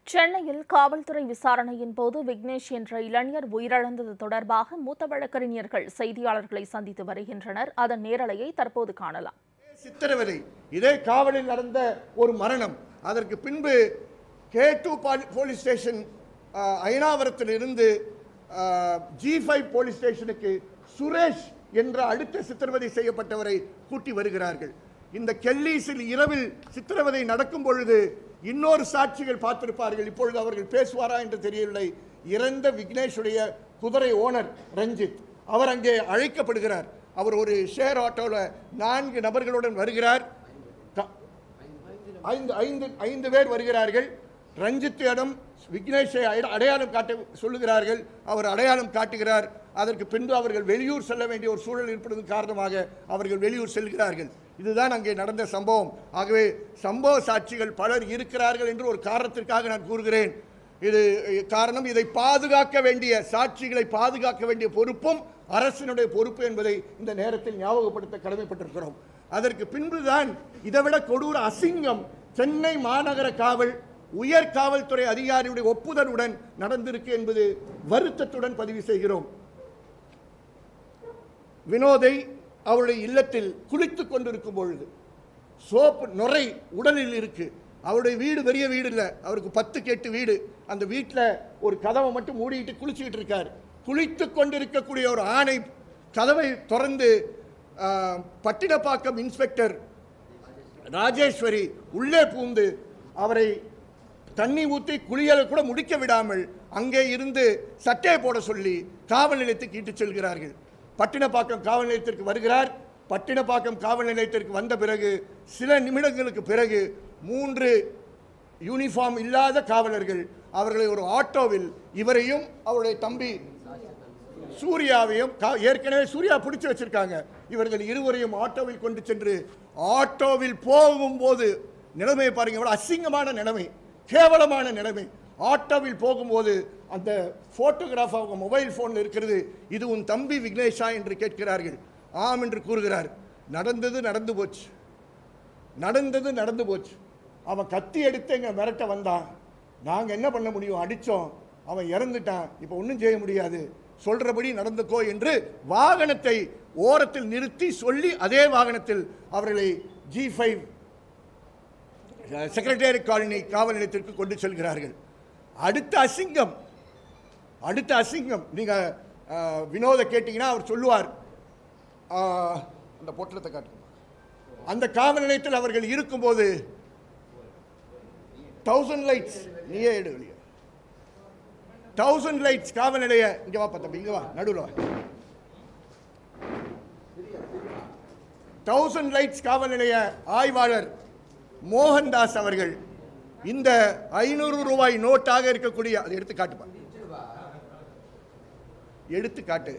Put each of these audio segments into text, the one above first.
சென்னையில் காவல்துறை விசாரணையின் போது விக்னேஷ் என்ற இளைஞர் உயிரிழந்தது தொடர்பாக மூத்த வழக்கறிஞர்கள் செய்தியாளர்களை சந்தித்து வருகின்றனர் அதன் நேரலையை தற்போது காணலாம் சித்திரவதை இதே காவலில் நடந்த ஒரு மரணம் அதற்கு பின்பு கே டூ போலீஸ் ஸ்டேஷன் அஹ், அயனாவரத்தில் இருந்து ஜி ஃபைவ் போலீஸ் ஸ்டேஷனுக்கு சுரேஷ் என்ற அடுத்த சித்திரவதை செய்யப்பட்டவரை கூட்டி வருகிறார்கள் இந்த கெல்லீஸில் இரவில் சித்திரவதை நடக்கும் பொழுது இன்னொரு சாட்சிகள் பார்த்திருப்பார்கள் இப்பொழுது அவர்கள் பேசுவாரா என்று தெரியவில்லை இறந்த விக்னேஷுடைய குதிரை ஓனர் ரஞ்சித் அவர் அங்கே அழைக்கப்படுகிறார் அவர் ஒரு ஷேர் ஆட்டோவில் நான்கு நபர்களுடன் வருகிறார் க- ஐந்து ஐந்து ஐந்து பேர் வருகிறார்கள் ரஞ்சித்திடம் விக்னேஷை அட- அடையாளம் காட்ட சொல்லுகிறார்கள் அவர் அடையாளம் காட்டுகிறார் அதற்கு பின்பு அவர்கள் வெளியூர் செல்ல வேண்டிய ஒரு சூழல் இருப்பதன் காரணமாக அவர்கள் வெளியூர் செல்கிறார்கள் இதுதான் அங்கே நடந்த சம்பவம் ஆகவே சம்பவ சாட்சிகள் பலர் இருக்கிறார்கள் என்று ஒரு காரணத்திற்காக நான் கூறுகிறேன் இது அஹ், காரணம் இதை பாதுகாக்க வேண்டிய சாட்சிகளை பாதுகாக்க வேண்டிய பொறுப்பும் அரசினுடைய பொறுப்பு என்பதை இந்த நேரத்தில் ஞாபகப்படுத்த கடமைப்பட்டிருக்கிறோம் அதற்கு பின்புதான் இதைவிட கொடூர அசிங்கம் சென்னை மாநகர காவல் உயர் காவல்துறை அதிகாரியுடைய ஒப்புதலுடன் நடந்திருக்கு என்பது வருத்தத்துடன் பதிவு செய்கிறோம் வினோதை அவருடைய இல்லத்தில் குளித்துக் கொண்டிருக்கும் பொழுது சோப்பு நுரை உடலில் இருக்கு அவருடைய வீடு பெரிய வீடு இல்லை அவருக்கு பத்து கெட்டு வீடு அந்த வீட்டில் ஒரு கதவை மட்டும் மூடிட்டு குளிச்சுக்கிட்டு இருக்கார் குளித்து கொண்டிருக்கக்கூடிய ஒரு ஆணை கதவை திறந்து ஆ, பட்டினப்பாக்கம் இன்ஸ்பெக்டர் ராஜேஸ்வரி உள்ளே பூந்து அவரை தண்ணி ஊற்றி குளியலை கூட முடிக்க விடாமல் அங்கே இருந்து சட்டையை போட சொல்லி காவல் நிலையத்துக்கு இட்டுச் செல்கிறார்கள் பட்டினப்பாக்கம் காவல் நிலையத்திற்கு வருகிறார் பட்டினப்பாக்கம் காவல் நிலையத்திற்கு வந்த பிறகு சில நிமிடங்களுக்கு பிறகு மூன்று யூனிஃபார்ம் இல்லாத காவலர்கள் அவர்களை ஒரு ஆட்டோவில் இவரையும் அவருடைய தம்பி சூர்யாவையும் கா- ஏற்கனவே சூர்யா பிடிச்சு வச்சிருக்காங்க இவர்கள் இருவரையும் ஆட்டோவில் கொண்டு சென்று ஆட்டோவில் போகும்போது நிலைமையை பாருங்க எவ்வளவு அசிங்கமான நிலைமை கேவலமான நிலைமை ஆட்டோவில் போகும்போது அந்த போட்டோகிராஃப் அவங்க மொபைல் ஃபோனில் இருக்கிறது இது உன் தம்பி விக்னேஷா என்று கேட்கிறார்கள் ஆம் என்று கூறுகிறார் நடந்தது நடந்து போச்சு நடந்தது நடந்து போச்சு அவன் கத்தி எடுத்து எங்க மிரட்ட வந்தான் நாங்கள் என்ன பண்ண முடியும் அடித்தோம் அவன் இறந்துட்டான் இப்போ ஒன்றும் செய்ய முடியாது சொல்றபடி நடந்துக்கோ என்று வாகனத்தை ஓரத்தில் நிறுத்தி சொல்லி அதே வாகனத்தில் அவர்களை ஜி ஃபைவ் செக்ரட்டேரியட் காலனி காவல் நிலையத்திற்கு கொண்டு செல்கிறார்கள் அடுத்த அசிங்கம் அடுத்த அசிங்கம் நீங்கள் வினோத கேட்டிங்கன்னா அவர் சொல்லுவார் ஆஹ், அந்த பொட்டலத்தை காட்டுங்க அந்த காவல் நிலையத்தில் அவர்கள் இருக்கும்போது தௌசண்ட் லைட்ஸ் நீயே எடு வெளியே தௌசண்ட் லைட்ஸ் காவல் நிலைய இங்க வா தம்பி இங்க வா நடுவில் வா தௌசண்ட் லைட்ஸ் காவல் நிலைய ஆய்வாளர் மோகன்தாஸ் அவர்கள் இந்த ஐநூறு ரூபாய் நோட்டாக இருக்கக்கூடிய அதை எடுத்து காட்டுப்பா எடுத்து காட்டு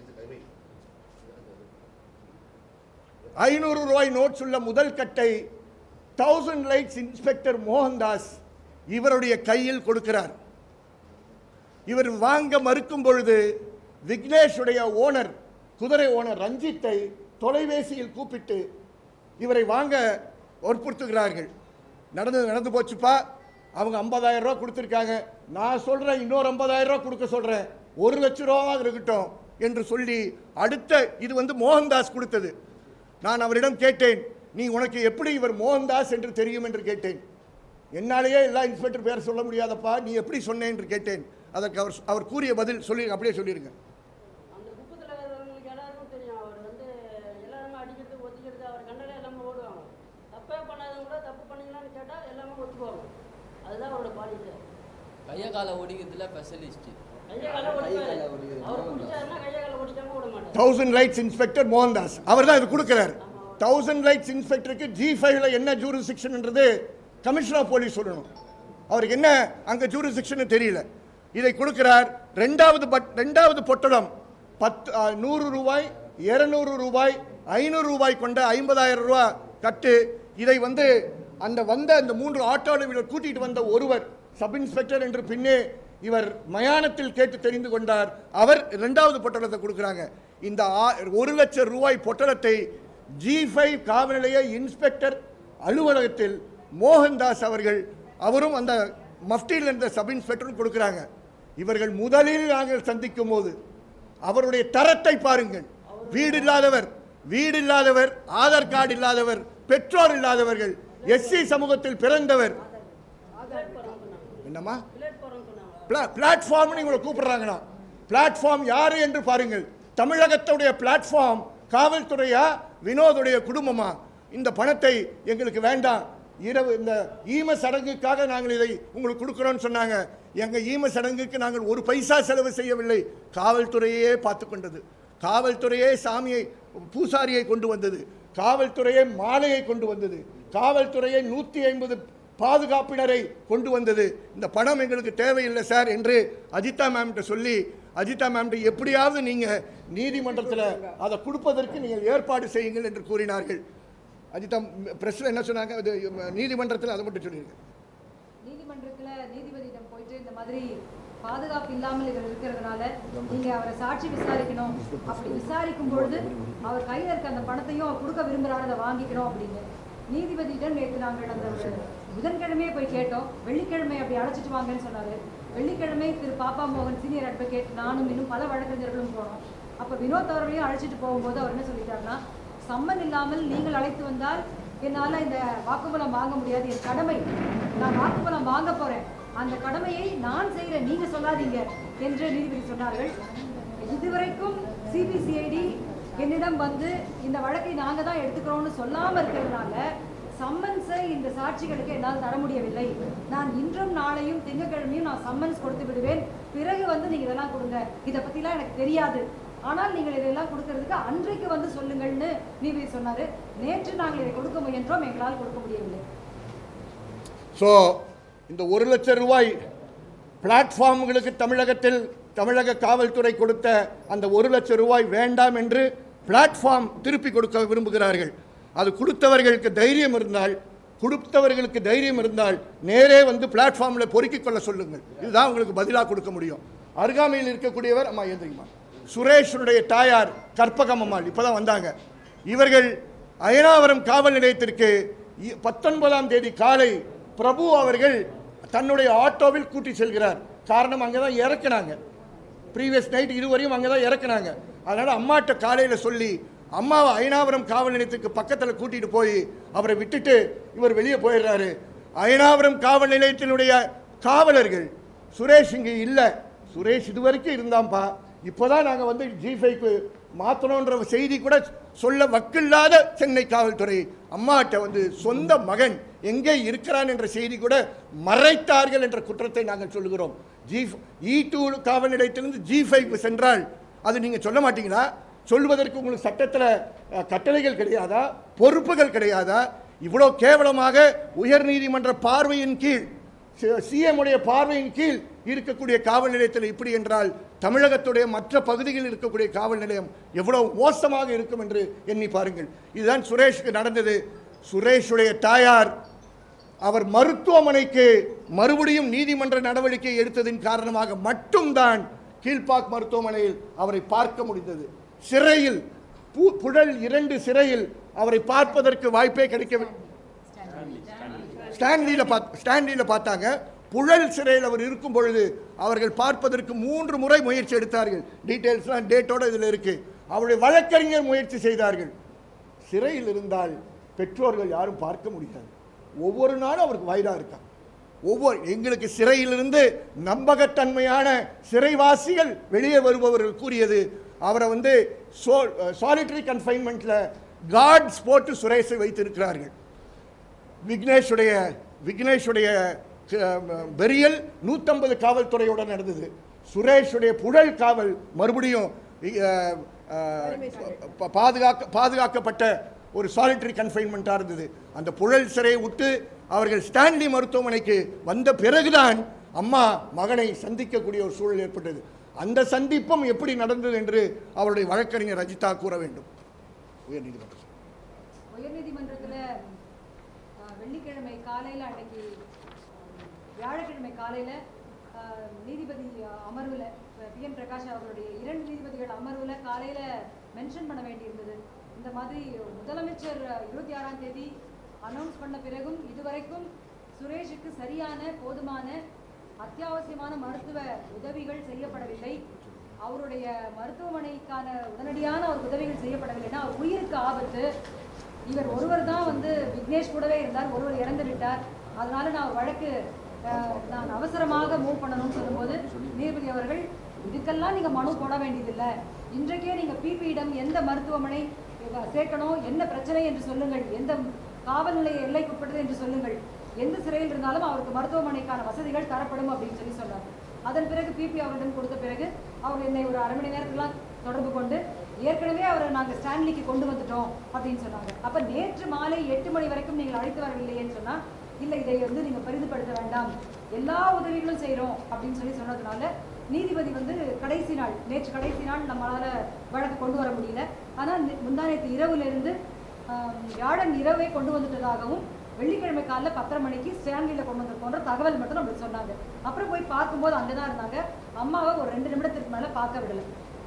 ஐநூறு ரூபாய் நோட்ஸ் உள்ள முதல் கட்டை தௌசண்ட் லைட்ஸ் இன்ஸ்பெக்டர் மோகன்தாஸ் இவருடைய கையில் கொடுக்கிறார் இவர் வாங்க மறுக்கும் பொழுது விக்னேஷுடைய ஓனர் குதிரை ஓனர் ரஞ்சித்தை தொலைபேசியில் கூப்பிட்டு இவரை வாங்க வற்புறுத்துகிறார்கள் நடந்தது நடந்து போச்சுப்பா அவங்க 50000 ரூபா கொடுத்துருக்காங்க நான் சொல்கிறேன் இன்னொரு 50000 ரூபா கொடுக்க சொல்கிறேன் ஒரு லட்ச ரூபாவாக இருக்கட்டும் என்று சொல்லி அடுத்த இது வந்து மோகன்தாஸ் கொடுத்தது நான் அவரிடம் கேட்டேன் நீ உனக்கு எப்படி இவர் மோகன்தாஸ் என்று தெரியும் என்று கேட்டேன் என்னாலேயே எல்லா இன்ஸ்பெக்டர் பேர் சொல்ல முடியாதப்பா நீ எப்படி சொன்னேன் என்று கேட்டேன் அதற்கு அவர் அவர் கூறிய பதில் சொல்லி அப்படியே சொல்லிடுங்க அந்த குப்பத்தில் இருக்கிறவங்களுக்கு எல்லாருக்கும் தெரியும் அவர் வந்து எல்லாருமே அடிக்கிறது ஒத்திக்கிறது அவர் கண்டலே எல்லாமே ஓடுவாங்க தப்பே பண்ணாதவங்க கூட தப்பு பண்ணீங்களான்னு கேட்டால் எல்லாமே ஒத்துக்குவாங்க அதுதான் அவரோட குவாலிட்டி கையை காலை ஒடிக்கிறதுல ஸ்பெஷலிஸ்ட் கையை காலை ஒடிப்பாரு அவர் பிடிச்சாருன்னா கையை காலை ஒடிக்காம விட மாட்டார் தௌசண்ட் லைட்ஸ் இன்ஸ்பெக்டர் மோகன்தாஸ் அவர் தான் இது கொடுக்கிறார் தௌசண்ட் லைட்ஸ் இன்ஸ்பெக்டருக்கு ஜி ஃபைவ்ல என்ன ஜூரிசிக்ஷன்ன்றது கமிஷனர் ஆஃப் போலீஸ் சொல்லணும் அவருக்கு என்ன அங்கே ஜூரிசிக்ஷன் தெரியல இதை கொடுக்கிறார் ரெண்டாவது பட் ரெண்டாவது பொட்டலம் பத்து ஆ, நூறு ரூபாய் இருநூறு ரூபாய் ஐநூறு ரூபாய் கொண்ட ஐம்பதாயிரம் ரூபாய் கட்டு இதை வந்து அந்த வந்த அந்த மூன்று ஆட்டோவில் இவர் கூட்டிட்டு வந்த ஒருவர் சப் இன்ஸ்பெக்டர் என்று பின்னே இவர் மயானத்தில் கேட்டு தெரிந்து கொண்டார் அவர் இரண்டாவது பொட்டலத்தை கொடுக்குறாங்க இந்த ஆ- ஒரு லட்சம் ரூபாய் பொட்டலத்தை ஜி ஃபைவ் காவல் நிலைய இன்ஸ்பெக்டர் அலுவலகத்தில் மோகன்தாஸ் அவர்கள் அவரும் அந்த மஃப்டியில் இருந்த சப் இன்ஸ்பெக்டரும் கொடுக்குறாங்க இவர்கள் முதலில் நாங்கள் சந்திக்கும் போது அவருடைய தரத்தை பாருங்கள் வீடு இல்லாதவர் வீடு இல்லாதவர் ஆதார் கார்டு இல்லாதவர் பெற்றோர் இல்லாதவர்கள் எஸ்சி சமூகத்தில் பிறந்தவர் என்னம்மா பிளேட் போகிறோம்னு சொன்னாங்க பிளா- பிளாட்ஃபார்ம்னு இவங்களை கூப்பிடுறாங்கண்ணா பிளாட்ஃபார்ம் யாரு என்று பாருங்கள் தமிழகத்துடைய பிளாட்ஃபார்ம் காவல்துறையா வினோதுடைய குடும்பமா இந்த பணத்தை எங்களுக்கு வேண்டாம் இரவு இந்த ஈம சடங்குக்காக நாங்கள் இதை உங்களுக்கு கொடுக்குறோம்னு சொன்னாங்க எங்க ஈம சடங்குக்கு நாங்கள் ஒரு பைசா செலவு செய்யவில்லை காவல்துறையே பார்த்து கொண்டது காவல்துறையே சாமியை பூசாரியை கொண்டு வந்தது காவல்துறையே மாலையை கொண்டு வந்தது காவல்துறையை நூற்றி ஐம்பது பாதுகாப்பினரை கொண்டு வந்தது இந்த பணம் எங்களுக்கு தேவையில்லை சார் என்று அஜிதா மேம்கிட்ட சொல்லி அஜிதா மேம்கிட்ட எப்படியாவது நீங்கள் நீதிமன்றத்தில் அதை கொடுப்பதற்கு நீங்கள் ஏற்பாடு செய்யுங்கள் என்று கூறினார்கள் அஜிதா பிரஸ்ல என்ன சொன்னாங்க அது நீதிமன்றத்தில் அதை மட்டும் சொல்லியிருக்கேன் நீதிமன்றத்துல நீதிபதியிடம் போயிட்டு இந்த மாதிரி பாதுகாப்பு இல்லாமல் இவர் இருக்கிறதுனால நீங்க அவரை சாட்சி விசாரிக்கணும் அப்படி விசாரிக்கும் பொழுது அவர் கையில இருக்க அந்த பணத்தையும் அவர் கொடுக்க விரும்புறாரு அதை வாங்கிக்கணும் அப்படின்னு நீதிபதியிடம் நேற்று நாங்கள் அந்த ஒரு புதன்கிழமையே போய் கேட்டோம் வெள்ளிக்கிழமை அப்படி அழைச்சிட்டு வாங்கன்னு சொன்னாரு வெள்ளிக்கிழமை திரு பாப்பா மோகன் சீனியர் அட்வொகேட் நானும் இன்னும் பல வழக்கறிஞர்களும் போனோம் அப்ப வினோத் அவர்களையும் அழைச்சிட்டு போகும்போது அவர் என்ன சொல்லிட்டாருன்னா சம்மன் இல்லாமல் நீங்கள் அழைத்து வந்தால் என்னால இந்த வாக்குமூலம் வாங்க முடியாது என் கடமை நான் வாக்குமூலம் வாங்க போறேன் அந்த கடமையை நான் செய்கிறேன் நீங்க சொல்லாதீங்க என்று நீதிபதி சொன்னார்கள் இதுவரைக்கும் சிபிசிஐடி என்னிடம் வந்து இந்த வழக்கை நாங்க தான் எடுத்துக்கிறோம்னு சொல்லாம இருக்கிறதுனால சம்மன்ஸை இந்த சாட்சிகளுக்கு என்னால் தர முடியவில்லை நான் இன்றும் நாளையும் திங்கட்கிழமையும் நான் சம்மன்ஸ் கொடுத்து விடுவேன் பிறகு வந்து நீங்க இதெல்லாம் கொடுங்க இதை பத்திலாம் எனக்கு தெரியாது ஆனால் நீங்கள் இதெல்லாம் கொடுக்கறதுக்கு அன்றைக்கு வந்து சொல்லுங்கள்னு நீதிபதி சொன்னாரு நேற்று நாங்கள் இதை கொடுக்க முயன்றோம் எங்களால் கொடுக்க முடியவில்லை ஸோ இந்த ஒரு லட்சம் ரூபாய் பிளாட்ஃபார்ம்களுக்கு தமிழகத்தில் தமிழக காவல்துறை கொடுத்த அந்த ஒரு லட்சம் ரூபாய் வேண்டாம் என்று பிளாட்ஃபார்ம் திருப்பி கொடுக்க விரும்புகிறார்கள் அது கொடுத்தவர்களுக்கு தைரியம் இருந்தால் கொடுத்தவர்களுக்கு தைரியம் இருந்தால் நேரே வந்து பிளாட்ஃபார்மில் பொறுக்கிக் கொள்ள சொல்லுங்கள் இதுதான் உங்களுக்கு பதிலாக கொடுக்க முடியும் அருகாமையில் இருக்கக்கூடியவர் அம்மா எந்திரிமா சுரேஷனுடைய தாயார் கற்பகம் அம்மாள் இப்பதான் வந்தாங்க இவர்கள் அயனாவரம் காவல் நிலையத்திற்கு இ- பத்தொன்பதாம் தேதி காலை பிரபு அவர்கள் தன்னுடைய ஆட்டோவில் கூட்டி செல்கிறார் காரணம் அங்கே தான் இறக்குனாங்க ப்ரீவியஸ் நைட் இதுவரையும் அங்கே தான் இறக்குனாங்க அதனால் அம்மாட்ட காலையில் சொல்லி அம்மாவை அயனாவரம் காவல் நிலையத்துக்கு பக்கத்தில் கூட்டிகிட்டு போய் அவரை விட்டுட்டு இவர் வெளியே போயிடுறாரு அயனாவரம் காவல் நிலையத்தினுடைய காவலர்கள் சுரேஷ் இங்கே இல்லை சுரேஷ் இதுவரைக்கும் இருந்தாம்பா இப்போதான் நாங்கள் வந்து ஜி ஃபைவ்க்கு மாற்றணுன்ற செய்தி கூட சொல்ல வக்கில்லாத சென்னை காவல்துறை அம்மாட்ட வந்து சொந்த மகன் எங்கே இருக்கிறான் என்ற செய்தி கூட மறைத்தார்கள் என்ற குற்றத்தை நாங்கள் சொல்லுகிறோம் ஜி இ டூ காவல் நிலையத்திலிருந்து ஜி ஃபைவ்க்கு சென்றால் அது நீங்கள் சொல்ல மாட்டீங்களா சொல்வதற்கு உங்களுக்கு சட்டத்தில் அஹ், கட்டளைகள் கிடையாதா பொறுப்புகள் கிடையாதா இவ்வளோ கேவலமாக உயர்நீதிமன்ற பார்வையின் கீழ் சிஎம் உடைய பார்வையின் கீழ் இருக்கக்கூடிய காவல் நிலையத்தில் இப்படி என்றால் தமிழகத்துடைய மற்ற பகுதிகளில் இருக்கக்கூடிய காவல் நிலையம் எவ்வளவு மோசமாக இருக்கும் என்று எண்ணி பாருங்கள் இதுதான் சுரேஷுக்கு நடந்தது சுரேஷுடைய தாயார் அவர் மருத்துவமனைக்கு மறுபடியும் நீதிமன்ற நடவடிக்கை எடுத்ததின் காரணமாக மட்டும்தான் கீழ்ப்பாக் மருத்துவமனையில் அவரை பார்க்க முடிந்தது சிறையில் பு- புழல் இரண்டு சிறையில் அவரை பார்ப்பதற்கு வாய்ப்பே கிடைக்கவில்லை ஸ்டான்லியில் பார்த்து ஸ்டான்லியில் பார்த்தாங்க புழல் சிறையில் அவர் இருக்கும் பொழுது அவர்கள் பார்ப்பதற்கு மூன்று முறை முயற்சி எடுத்தார்கள் டீட்டெயில்ஸ்லாம் டேட்டோட இதில் இருக்கு அவருடைய வழக்கறிஞர் முயற்சி செய்தார்கள் சிறையில் இருந்தால் பெற்றோர்கள் யாரும் பார்க்க முடியாது ஒவ்வொரு நாளும் அவருக்கு வயதாக இருக்கான் ஒவ்வொரு எங்களுக்கு சிறையிலிருந்து நம்பகத்தன்மையான சிறைவாசிகள் வெளியே வருபவர்கள் கூறியது அவரை வந்து சோ சாலிட்டரி கன்ஃபைன்மெண்ட்டில் கார்ட்ஸ் போட்டு சுரேஷை வைத்திருக்கிறார்கள் விக்னேஷுடைய விக்னேஷுடைய பெரியல் நூற்றம்பது காவல்துறையோட நடந்தது சுரேஷுடைய புழல் காவல் மறுபடியும் அஹ், அஹ், பா- பாதுகாக்க பாதுகாக்கப்பட்ட ஒரு சாலிட்டரி கன்ஃபைன்மெண்ட்டாக இருந்தது அந்த புழல் சிறையை விட்டு அவர்கள் ஸ்டான்லி மருத்துவமனைக்கு வந்த பிறகுதான் அம்மா மகனை சந்திக்கக்கூடிய ஒரு சூழல் ஏற்பட்டது அந்த சந்திப்பும் எப்படி நடந்தது என்று அவருடைய வழக்கறிஞர் ரஜிதா கூற வேண்டும் உயர்நீதிமன்றம் உயர்நீதிமன்றத்துல அஹ், வெள்ளிக்கிழமை காலையில அன்னைக்கு அஹ், வியாழக்கிழமை காலையில அஹ், நீதிபதி அஹ், அமர்வுல பி என் பிரகாஷ் அவர்களுடைய இரண்டு நீதிபதிகள் அமர்வுல காலையில மென்ஷன் பண்ண வேண்டியிருந்தது இந்த மாதிரி முதலமைச்சர் இருபத்தி ஆறாம் தேதி அனௌன்ஸ் பண்ண பிறகும் இதுவரைக்கும் சுரேஷுக்கு சரியான போதுமான அத்தியாவசியமான மருத்துவ உதவிகள் செய்யப்படவில்லை அவருடைய மருத்துவமனைக்கான உடனடியான ஒரு உதவிகள் செய்யப்படவில்லைன்னா அவர் உயிருக்கு ஆபத்து இவர் ஒருவர் தான் வந்து விக்னேஷ் கூடவே இருந்தார் ஒருவர் இறந்து விட்டார் அதனால நான் ஒரு வழக்கு அஹ், நான் அவசரமாக மூவ் பண்ணணும்னு சொல்லும்போது நீதிபதி அவர்கள் இதுக்கெல்லாம் நீங்க மனு போட வேண்டியதில்லை இன்றைக்கே நீங்க பிபியிடம் எந்த மருத்துவமனை இவ- சேர்க்கணும் என்ன பிரச்சனை என்று சொல்லுங்கள் எந்த காவல் நிலைய எல்லைக்குட்பட்டது என்று சொல்லுங்கள் எந்த சிறையில் இருந்தாலும் அவருக்கு மருத்துவமனைக்கான வசதிகள் தரப்படும் அப்படின்னு சொல்லி சொன்னார் அதன் பிறகு பிபி அவரிடம் கொடுத்த பிறகு அவர் என்னை ஒரு அரை மணி நேரத்துலாம் தொடர்பு கொண்டு ஏற்கனவே அவரை நாங்கள் ஸ்டான்லிக்கு கொண்டு வந்துட்டோம் அப்படின்னு சொன்னாங்க அப்ப நேற்று மாலை எட்டு மணி வரைக்கும் நீங்கள் அழைத்து வரவில்லையேன்னு சொன்னா இல்லை இதை வந்து நீங்க பெரிதுபடுத்த வேண்டாம் எல்லா உதவிகளும் செய்றோம் அப்படின்னு சொல்லி சொன்னதுனால நீதிபதி வந்து கடைசி நாள் நேற்று கடைசி நாள் நம்மளால வழக்கு கொண்டு வர முடியல ஆனா நே- முந்தானேத்து இரவுல இருந்து ஆம், வியாழன் இரவே கொண்டு வந்துட்டதாகவும் வெள்ளிக்கிழமை காலைல பத்தரை மணிக்கு ஸ்டான்லியில் கொண்டு வந்திருக்கோன்ற தகவல் மட்டும் நம்மளுக்கு சொன்னாங்க அப்புறம் போய் பார்க்கும்போது அங்கே தான் இருந்தாங்க அம்மாவை ஒரு ரெண்டு நிமிடத்துக்கு மேலே பார்க்க விடலை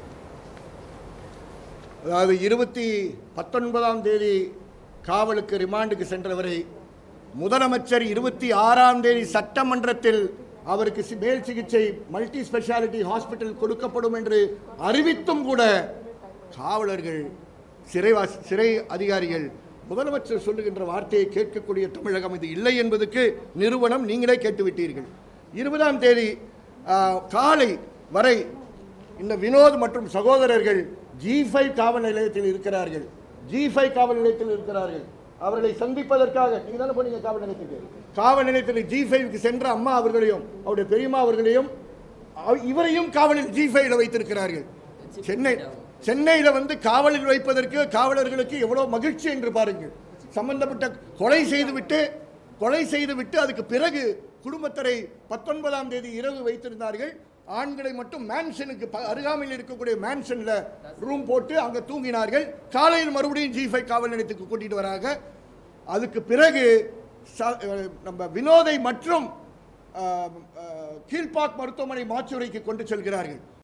அதாவது இருபத்தி பத்தொன்பதாம் தேதி காவலுக்கு ரிமாண்டுக்கு சென்றவரை முதலமைச்சர் இருபத்தி ஆறாம் தேதி சட்டமன்றத்தில் அவருக்கு சி- மேல் சிகிச்சை மல்டி ஸ்பெஷாலிட்டி ஹாஸ்பிட்டல் கொடுக்கப்படும் என்று அறிவித்தும் கூட காவலர்கள் சிறைவாசி சிறை அதிகாரிகள் முதலமைச்சர் சொல்லுகின்ற வார்த்தையை கேட்கக்கூடிய தமிழகம் இது இல்லை என்பதற்கு நிறுவனம் நீங்களே கேட்டுவிட்டீர்கள் இருபதாம் தேதி ஆ, காலை வரை இந்த வினோத் மற்றும் சகோதரர்கள் ஜி ஃபைவ் காவல் நிலையத்தில் இருக்கிறார்கள் ஜி ஃபைவ் காவல் நிலையத்தில் இருக்கிறார்கள் அவர்களை சந்திப்பதற்காக நீங்க தானே போனீங்க காவல் நிலையத்துக்கு காவல் நிலையத்தில் ஜி ஃபைவ்க்கு சென்ற அம்மா அவர்களையும் அவருடைய பெரியம்மா அவர்களையும் அவ- இவரையும் காவலில் ஜி ஃபைவ்ல வைத்திருக்கிறார்கள் சென்னை சென்னையில் வந்து காவலில் வைப்பதற்கு காவலர்களுக்கு எவ்வளோ மகிழ்ச்சி என்று பாருங்கள் சம்பந்தப்பட்ட கொலை செய்துவிட்டு கொலை செய்துவிட்டு அதுக்கு பிறகு குடும்பத்தரை பத்தொன்பதாம் தேதி இரவு வைத்திருந்தார்கள் ஆண்களை மட்டும் மேன்ஷனுக்கு ப- அருகாமையில் இருக்கக்கூடிய மேன்ஷன்ல ரூம் போட்டு அங்க தூங்கினார்கள் காலையில் மறுபடியும் ஜி ஃபைவ் காவல் நிலையத்துக்கு கூட்டிட்டு வராங்க அதுக்கு பிறகு ச- அஹ் நம்ம வினோதை மற்றும் அஹ், அஹ், கீழ்ப்பாக் மருத்துவமனை மாச்சுரைக்கு கொண்டு செல்கிறார்கள்